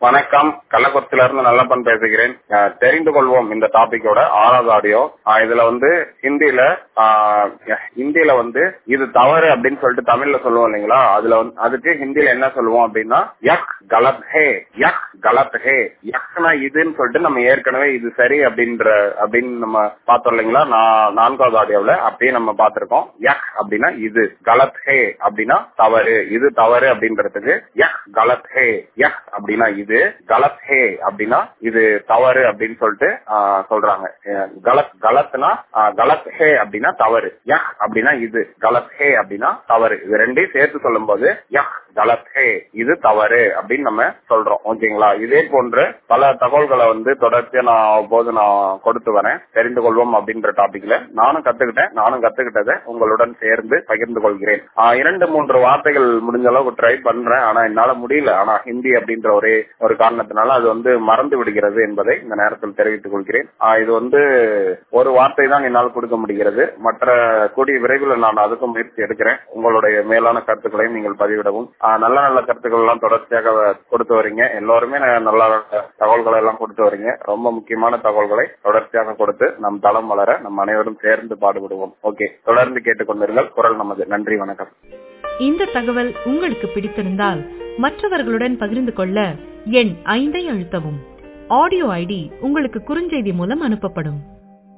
வணக்கம் கள்ளக்குறிச்சியில இருந்து நல்லப்பன் பேசுகிறேன் அஹ், தெரிந்து கொள்வோம் இந்த டாபிக்கோட ஆறாவது ஆடியோ அஹ், இதுல வந்து ஹிந்தியில அஹ், ஹிந்தியில வந்து இது தவறு அப்படின்னு சொல்லிட்டு தமிழ்ல சொல்லுவோம் இல்லைங்களா அதுல வந்து அதுக்கு ஹிந்தியில என்ன சொல்லுவோம் அப்படின்னா யக் கலத் ஹே யக் கலத் ஹே யக்னா இதுன்னு சொல்லிட்டு நம்ம ஏற்கனவே இது சரி அப்படின்ற அப்படின்னு நம்ம பார்த்தோம் இல்லைங்களா நான் நான்காவது ஆடியோவில் அப்படியே நம்ம பார்த்திருக்கோம் யக் அப்படின்னா இது கலத் ஹே அப்படின்னா தவறு இது தவறு அப்படின்றதுக்கு யக் கலத் ஹே யக் அப்படின்னா இது கலத் ஹே அப்படின்னா இது தவறு அப்படின்னு சொல்லிட்டு ஆஹ், சொல்றாங்க அஹ், கலத் கலத்னா ஆஹ், கலத் ஹே அப்படின்னா தவறு யக் அப்படின்னா இது கலத் ஹே அப்படின்னா தவறு இது ரெண்டையும் சேர்த்து சொல்லும் போது யக் கலத் ஹே இது தவறு அப்படின்னு நம்ம சொல்றோம் ஓகேங்களா இதே போன்று பல தகவல்களை வந்து தொடர்ச்சியா நான் அவ்வப்போது நான் கொடுத்து வரேன் தெரிந்து கொள்வோம் அப்படின்ற டாபிக்ல நானும் கத்துக்கிட்டேன் நானும் கத்துக்கிட்டதை உங்களுடன் சேர்ந்து பகிர்ந்து கொள்கிறேன் ஆஹ் இரண்டு மூன்று வார்த்தைகள் முடிஞ்ச அளவுக்கு ட்ரை பண்றேன் ஆனா என்னால முடியல ஆனா ஹிந்தி அப்படின்ற ஒரே ஒரு காரணத்தினால அது வந்து மறந்து விடுகிறது என்பதை இந்த நேரத்தில் தெரிவித்துக் கொள்கிறேன் ஆஹ் இது வந்து ஒரு வார்த்தை தான் என்னால் கொடுக்க முடிகிறது மற்ற கூடிய விரைவில் நான் அதுக்கும் முயற்சி எடுக்கிறேன் உங்களுடைய மேலான கருத்துக்களையும் நீங்கள் பதிவிடவும் ஆஹ் நல்ல நல்ல கருத்துக்கள் எல்லாம் தொடர்ச்சியாக கொடுத்து வரீங்க எல்லோருமே ந- நல்ல தகவல்களை எல்லாம் கொடுத்து வரீங்க ரொம்ப முக்கியமான தகவல்களை தொடர்ச்சியாக கொடுத்து நம் தளம் வளர நம் அனைவரும் சேர்ந்து பாடுபடுவோம் ஓகே தொடர்ந்து கேட்டுக்கொண்டிருங்கள் குரல் நமது நன்றி வணக்கம் இந்த தகவல் உங்களுக்கு பிடித்திருந்தால் மற்றவர்களுடன் பகிர்ந்து கொள்ள எண் ஐந்தை அழுத்தவும் ஆடியோ ஐடி உங்களுக்கு குறுஞ்செய்தி மூலம் அனுப்பப்படும்